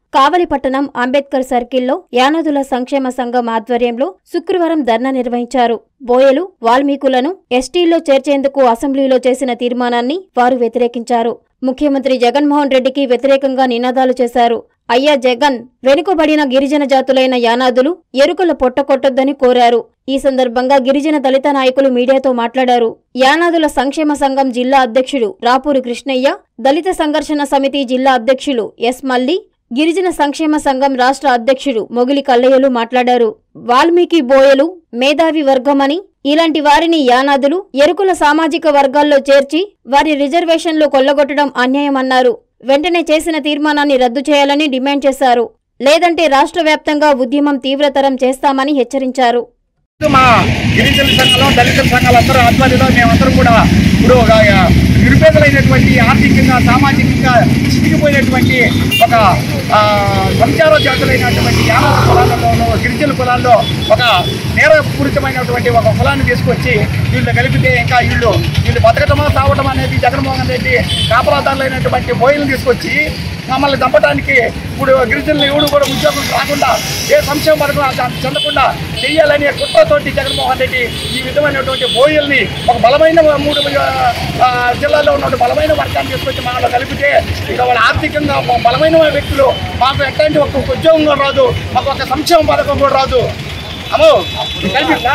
కావలిపట్టణం అంబేద్కర్ సర్కిల్లో యానాదుల సంక్షేమ సంఘం ఆధ్వర్యంలో శుక్రవారం ధర్నా నిర్వహించారు బోయలు వాల్మీకులను ఎస్టీల్లో చేర్చేందుకు అసెంబ్లీలో చేసిన తీర్మానాన్ని వారు వ్యతిరేకించారు ముఖ్యమంత్రి జగన్మోహన్ రెడ్డికి వ్యతిరేకంగా నినాదాలు చేశారు అయ్యా జగన్ వెనుకబడిన గిరిజన జాతులైన యానాదులు ఎరుకల పొట్టకొట్టొద్దని కోరారు ఈ సందర్భంగా గిరిజన దళిత నాయకులు మీడియాతో మాట్లాడారు యానాదుల సంక్షేమ సంఘం జిల్లా అధ్యక్షుడు రాపూరి కృష్ణయ్య దళిత సంఘర్షణ సమితి జిల్లా అధ్యక్షులు ఎస్ మల్లి గిరిజన సంక్షేమ సంఘం రాష్ట్ర అధ్యక్షుడు మొగిలి కల్లయ్యలు మాట్లాడారు వాల్మీకి బోయలు మేధావి వర్గమని ఇలాంటి వారిని యానాదులు ఎరుకుల సామాజిక వర్గాల్లో చేర్చి వారి రిజర్వేషన్లు కొల్లగొట్టడం అన్యాయమన్నారు వెంటనే చేసిన తీర్మానాన్ని రద్దు చేయాలని డిమాండ్ చేశారు లేదంటే రాష్ట్ర వ్యాప్తంగా ఉద్యమం తీవ్రతరం చేస్తామని హెచ్చరించారు మా గిరిజన సంఘాలు దళిత సంఘాలు అందరూ ఆధ్వర్యంలో మేమందరం కూడా ఇప్పుడు ఒక నిరుపేదలైనటువంటి ఆర్థికంగా సామాజికంగా చితికిపోయినటువంటి ఒక ఆ, సంచార జాతులైనటువంటి యాదవ కులాలలోనూ గిరిజన కులాల్లో ఒక నేరపూరితమైనటువంటి ఒక కులాన్ని తీసుకొచ్చి వీళ్ళు కలిపితే ఇంకా వీళ్ళు వీళ్ళు బతకటమా తావటం అనేది జగన్మోహన్ రెడ్డి కాపలాదారులైనటువంటి బోయిలను తీసుకొచ్చి మమ్మల్ని చంపడానికి ఇప్పుడు గిరిజనులు ఎవడు కూడా ఉద్యోగం రాకుండా ఏ సంక్షేమ పథకం చ- చెందకుండా చెయ్యాలనే కుట్రతోటి జగన్మోహన్ రెడ్డి ఈ విధమైనటువంటి బోయల్ని ఒక బలమైన మూడు ఆ, జిల్లాల్లో ఉన్నటువంటి బలమైన వర్గాన్ని తీసుకొచ్చి మనలో కలిపితే ఇక వాళ్ళ ఆర్థికంగా బ- బలమైన వ్యక్తులు మాకు ఎట్లాంటి ఒక ఉద్యోగం కూడా రాదు మాకు ఒక సంక్షేమ పథకం కూడా రాదు అమ్మో కలిపి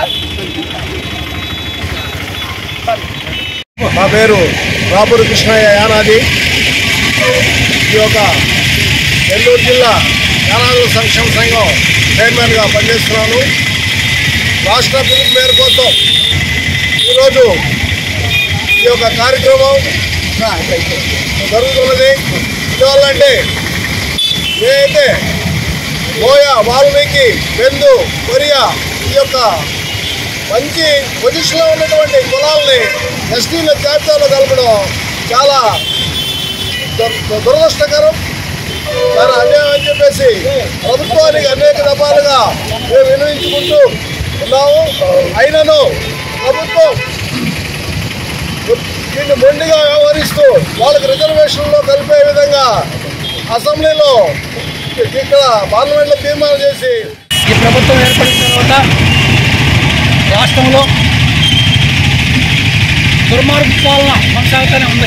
నా పేరు రాపూరి కృష్ణయ్య యానాది ఈ యొక్క నెల్లూరు జిల్లా యానాదుల సంక్షేమ సంఘం చైర్మన్గా పనిచేస్తున్నాను రాష్ట్ర పిలుపు మేర కోసం ఈరోజు ఈ యొక్క కార్యక్రమం జరుగుతున్నది ఎందువల్లంటే ఏదైతే బోయ వాల్మీకి బెందు కొరియా ఈ యొక్క మంచి పొజిషన్లో ఉన్నటువంటి కులాలని ఎస్టీల జాబితాలో కలపడం చాలా దుర్- దురదృష్టకరం చాలా అన్యాయం అని చెప్పేసి ప్రభుత్వానికి అనేక దఫాలుగా మేము వినియోగించుకుంటూ ఉన్నాము అయినను ప్రభుత్వం దీన్ని మొండిగా వ్యవహరిస్తూ వాళ్ళకి రిజర్వేషన్లో కలిపే విధంగా అసెంబ్లీలో ఇక్కడ పార్లమెంట్లో తీర్మానం చేసి ఈ ప్రభుత్వం ఏర్పడిన తర్వాత రాష్ట్రంలో దుర్మార్గ పాలన కొనసాగుతూనే ఉంది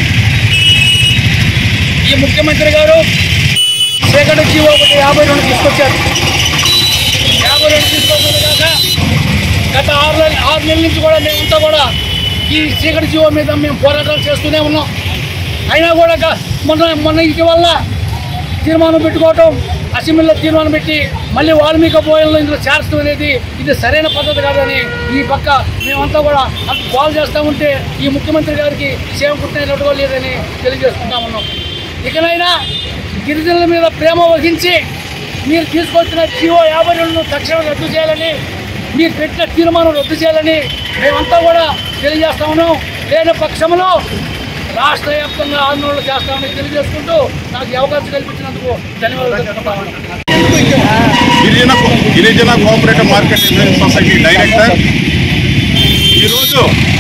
ఈ ముఖ్యమంత్రి గారు సేకరణ జీవో ఒకటి యాభై రెండు తీసుకొచ్చారు యాభై రెండు తీసుకోకుండా కాక గత ఆరు నెలల ఆరు నెలల నుంచి కూడా మేమంతా కూడా ఈ చీకటి జీవో మీద మేము పోరాటాలు చేస్తూనే ఉన్నాం అయినా కూడా గా- మొన్న మొన్న ఇటీవల తీర్మానం పెట్టుకోవటం అసెంబ్లీలో తీర్మానం పెట్టి మళ్ళీ వాల్మీకి బోయల్లో ఇందులో చేర్చడం అనేది ఇది సరైన పద్ధతి కాదని ఈ పక్క మేమంతా కూడా అంత కాల్ చేస్తూ ఉంటే ఈ ముఖ్యమంత్రి గారికి సేవ పుట్టినట్టుగా లేదని తెలియజేసుకుంటా ఉన్నాం ఇకనైనా గిరిజనుల మీద ప్రేమ వహించి మీరు తీసుకొచ్చిన జీవో యాభై రెండు తక్షణం రద్దు చేయాలని మీరు పెట్టిన తీర్మానం రద్దు చేయాలని మేమంతా కూడా తెలియజేస్తా ఉన్నాం లేని పక్షంలో రాష్ట్ర వ్యాప్తంగా ఆందోళన చేస్తామని తెలియజేసుకుంటూ నాకు ఈ అవకాశం కల్పించినందుకు ధన్యవాదాలు తెలుపుతా ఉన్నాను. గిరిజన గిరిజన cooperative market invest society director ఈరోజు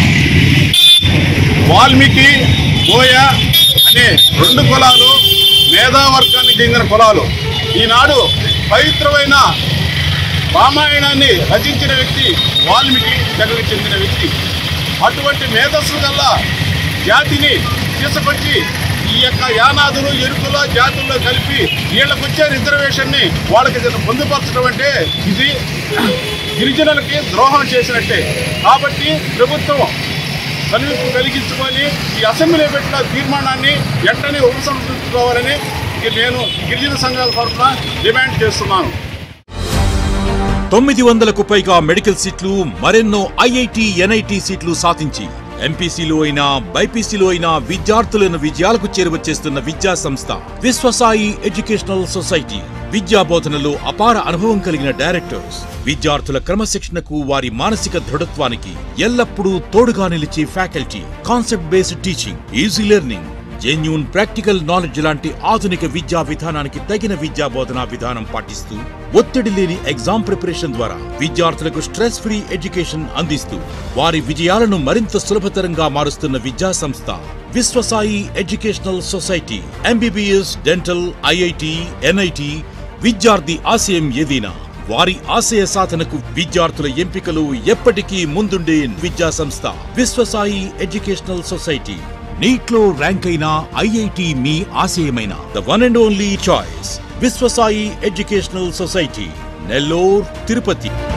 వాల్మీకి బోయ అనే రెండు కులాలు మేధావర్గానికి చెందిన కులాలు ఈనాడు పవిత్రమైన రామాయణాన్ని రచించిన వ్యక్తి వాల్మీకి తెగకు చెందిన వ్యక్తి అటువంటి మేధస్సు గల జాతిని తీసుకొచ్చి ఈ యొక్క యానాదులు ఎరుకుల జాతుల్లో కలిపి వీళ్ళకు వచ్చే రిజర్వేషన్ని వాళ్ళకి ఇది పొందుపరచడం అంటే ఇది గిరిజనులకి ద్రోహం చేసినట్టే కాబట్టి ప్రభుత్వం కనువిప్పు కలిగించుకొని ఈ అసెంబ్లీ పెట్టిన తీర్మానాన్ని వెంటనే ఉపసంహరించుకోవాలని నేను గిరిజన సంఘాల తరఫున డిమాండ్ చేస్తున్నాను తొమ్మిది వందలకు పైగా మెడికల్ సీట్లు మరెన్నో ఐఐటి ఎన్ఐటి సీట్లు సాధించి ఎంపీసీలో అయినా బైపీసీలో అయినా విద్యార్థులను విజయాలకు చేరువచేస్తున్న విద్యా సంస్థ విశ్వసాయి ఎడ్యుకేషనల్ సొసైటీ విద్యా బోధనలో అపార అనుభవం కలిగిన డైరెక్టర్స్ విద్యార్థుల క్రమశిక్షణకు వారి మానసిక దృఢత్వానికి ఎల్లప్పుడూ తోడుగా నిలిచే faculty concept based teaching easy learning genuine practical knowledge లాంటి ఆధునిక విద్యా విధానానికి తగిన విద్యా బోధనా విధానం పాటిస్తూ ఒత్తిడి లేని ఎగ్జామ్ ప్రిపరేషన్ ద్వారా విద్యార్థులకు స్ట్రెస్ ఫ్రీ ఎడ్యుకేషన్ అందిస్తూ వారి విజయాలను మరింత సులభతరంగా మారుస్తున్న విద్యా సంస్థ Vishwasai educational society MBBS dental IIT NIT విద్యార్థి ఆశయం ఏదైనా వారి ఆశయ సాధనకు విద్యార్థుల ఎంపికలు ఎప్పటికీ ముందుండే విద్యా సంస్థ విశ్వసాయి ఎడ్యుకేషనల్ సొసైటీ నీట్ లో ర్యాంక్ అయిన ఐఐటి మీ ఆశయమైన the one and only choice Vishwasai educational society Nellore Tirupati